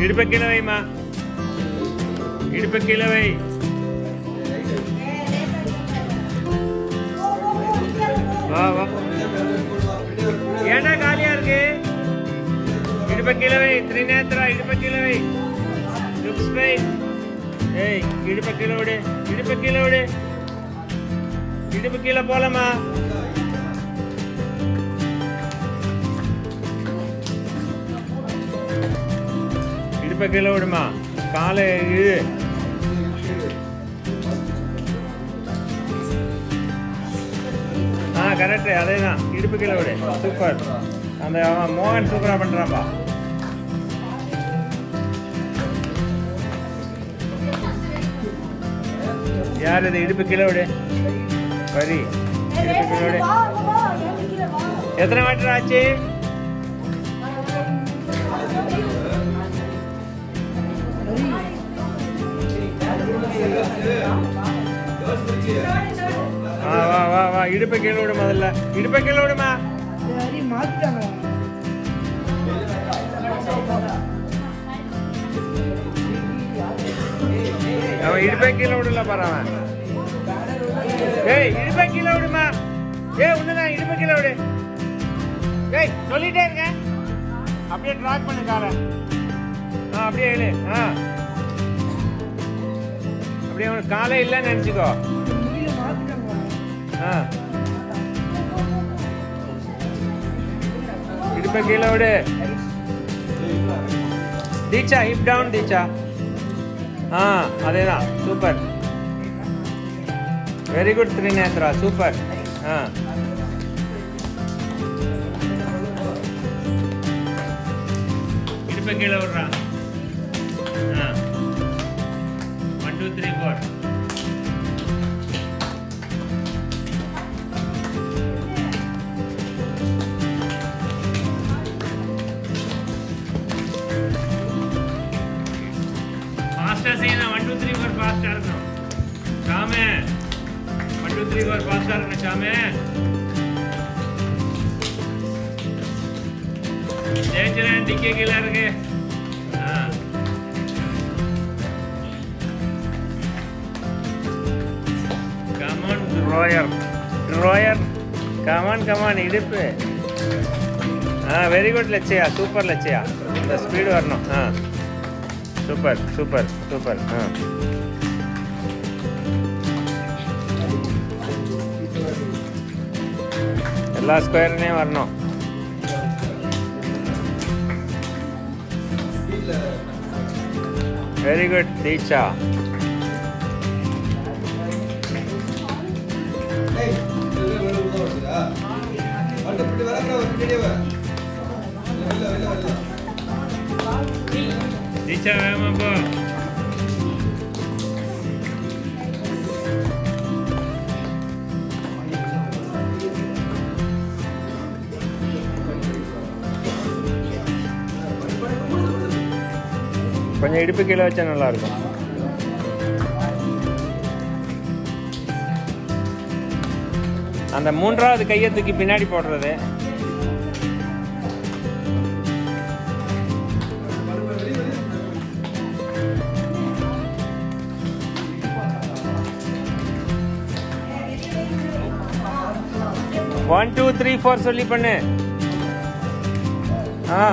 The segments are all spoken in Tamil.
இடுப்ப கீழே வைமா இடுப்ப கீழே வை வா வா ஏன்டா காலியா இருக்கு இடுப்ப கீழே வை திரிநேத்ரா இடுப்ப கீழே வை லுக்ஸ் வை ஏய் இடுப்ப கீழே விடு இடுப்ப கீழே விடு இடுப்பு கீழே போலாமா இடுப்ப கீழே விடுமா காலை இழு ஆ கரெக்ட் அதே தான் இடுப்பு கீழே விடு சூப்பர் அந்த அவன் மோகன் சூப்பரா பண்றான்பா யார் இது இடுப்பு கீழே விடு வரி இடுப்பு கீழே விடு எத்தனை மீட்டர் ஆச்சு வா வா வா வா இடுப்பை கீழே விடு முதல்ல இடுப்பை கீழே விடுமா மாத்திட்டாங்க அவன் இடுப்பை கீழே விடல பாரு அவன் ஏய் இடுப்பை கீழே விடுமா ஏய் ஒண்ணுதான் இடுப்பை கீழே விடு ஏய் சொல்லிட்டே இருக்க அப்படியே ட்ராக் பண்ணு காலை ஆ அப்படியே எழு ஆ அப்படியே அவனுக்கு காலே இல்லைன்னு நினச்சிக்கோ முடியல மாத்திட்டாங்க ஆ இடுப்பை கீழே விடு தீச்சா ஹிப் டவுன் தீச்சா ஆ அதேதான் super very good Trinetra super ஆ இடுப்பை கீழே விடுறா ஆ ஒன் டூ த்ரீ ஃபோர் ஃபாஸ்டா செய்யணும் ஒன் டூ த்ரீ ஃபோர் ஃபாஸ்டா இருக்கணும் சாமே ஒன் டூ த்ரீ ஃபோர் ஃபாஸ்டா இருக்கணும் சாமே ஜெயிச்சிரன் டிக்கே கீழே இருக்கு ஆ கமான் ட்ராயர் ட்ராயர் கமான் கமான் இடுப்பு ஆ very good Lakshya super Lakshya இந்த ஸ்பீடு வரணும் ஆ சூப்பர் சூப்பர் சூப்பர் ஆ எல்லா ஸ்கொயர்லையும் வரணும் வெரி குட் தீச்சா தீச்சா வேகமா போ கொஞ்சம் இடுப்பு கீழே வச்சா நல்லா இருக்கும் அந்த மூன்றாவது கையை தூக்கி பின்னாடி போடுறது ஒன் டூ த்ரீ ஃபோர் சொல்லி பண்ணு ஆ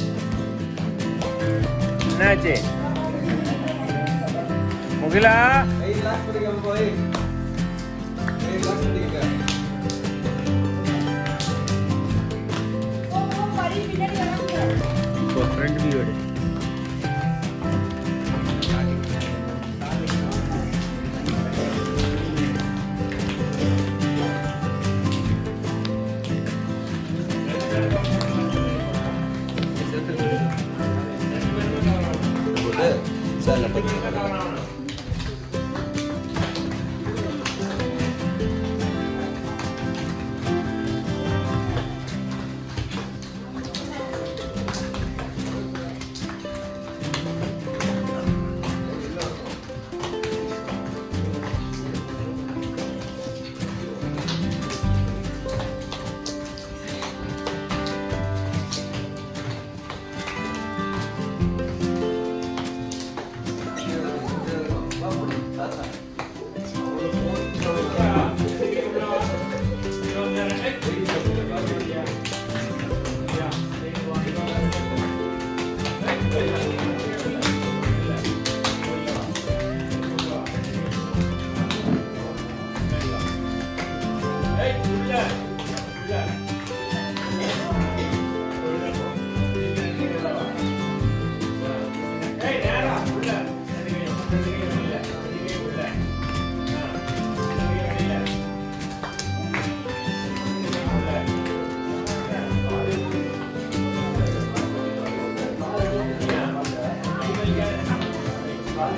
என்னாச்சு முகிலா இப்போ ஃப்ரண்ட் வியூ எடு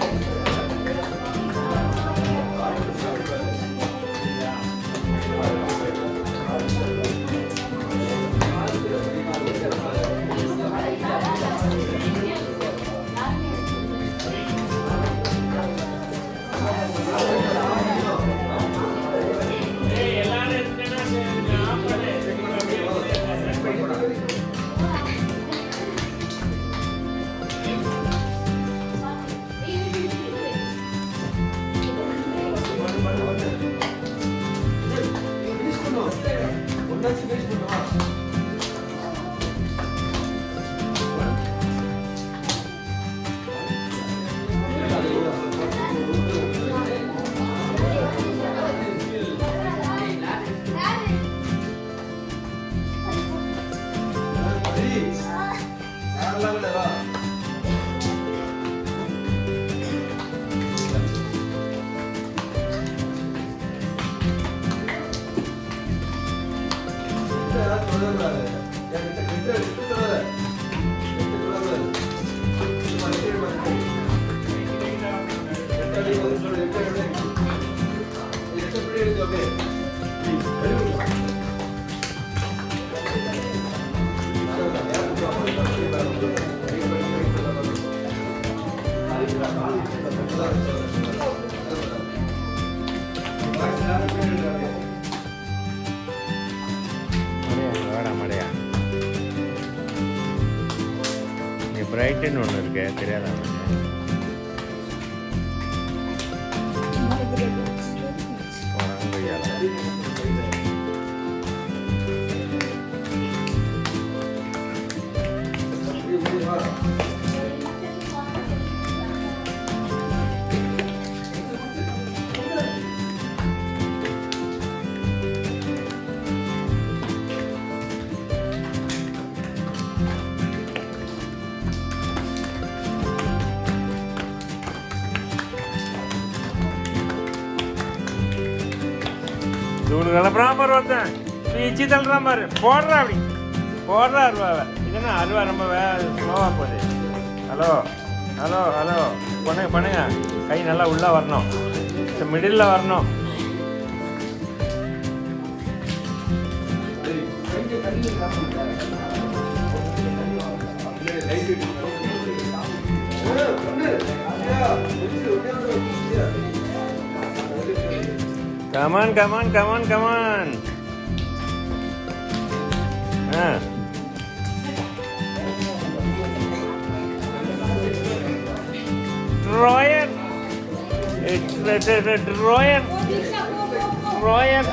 மடையா வாடா மடையா இங்கே பிரைட்டுன்னு ஒன்று இருக்கு தெரியாதா உனக்கு போனாங்க கொய்யால இவனு கிளப்புறான் பாரு ஒருத்தன் பீச்சு தள்ளுறான் பாரு போடுறா அப்படி போடுறா அருவாவை இதுனா அருவா ரொம்ப வே ஸ்லோவாக போகுது ஹலோ ஹலோ ஹலோ பண்ணுங்க பண்ணுங்க கை நல்லா உள்ளே வரணும் மிடில் வரணும் கமான் கமான் கமான் கமான் ஆ ட்ராயர் ட்ராயர் ட்ராயர்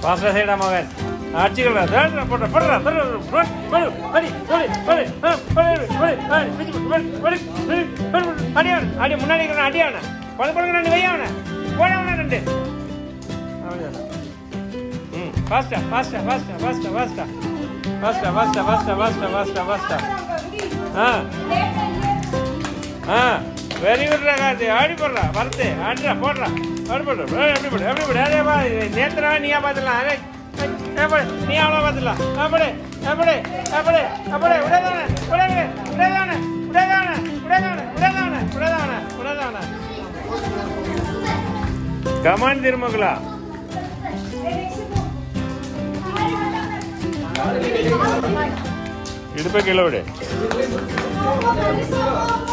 பாஸ்டா சைடா மகன் அடிச்சுக்கல தேடுறா போடுற போடுறா போடு போடு போடு அடி போடு போடு ஆ, போடு போடு ஆ, பிடிச்சு போடு போடு போடு போடு அடியான் அடி முன்னாடி இருக்கிற அடியான பழ பழங்க ரெண்டு வையாவன போடவன ரெண்டு அவ்வளோதான் ம் ஃபாஸ்டா ஃபாஸ்டா ஃபாஸ்டா ஃபாஸ்டா ஃபாஸ்டா ஃபாஸ்டா ஃபாஸ்டா ஃபாஸ்டா ஃபாஸ்டா ஃபாஸ்டா ஃபாஸ்டா ஆ ஆ வெரி குட்ரா கார்த்தி ஆடி போடுறா வரத்து ஆடுறா போடுறா ஆடி போடுறா ஏய், எப்படி போடு எப்படி போடு அதே பா நேத்துனா நீயா பார்த்துடலாம் அதே எப்படி நீ அவ்வளோ பார்த்துடலாம் அப்படி எப்படி எப்படி அப்படி உடதானே உடவே உடதானே உடதானே உடதானே உடதானே உடதானே உடதானே கமான் திருமகளா இடுப்பை கீழே விடு Thank you.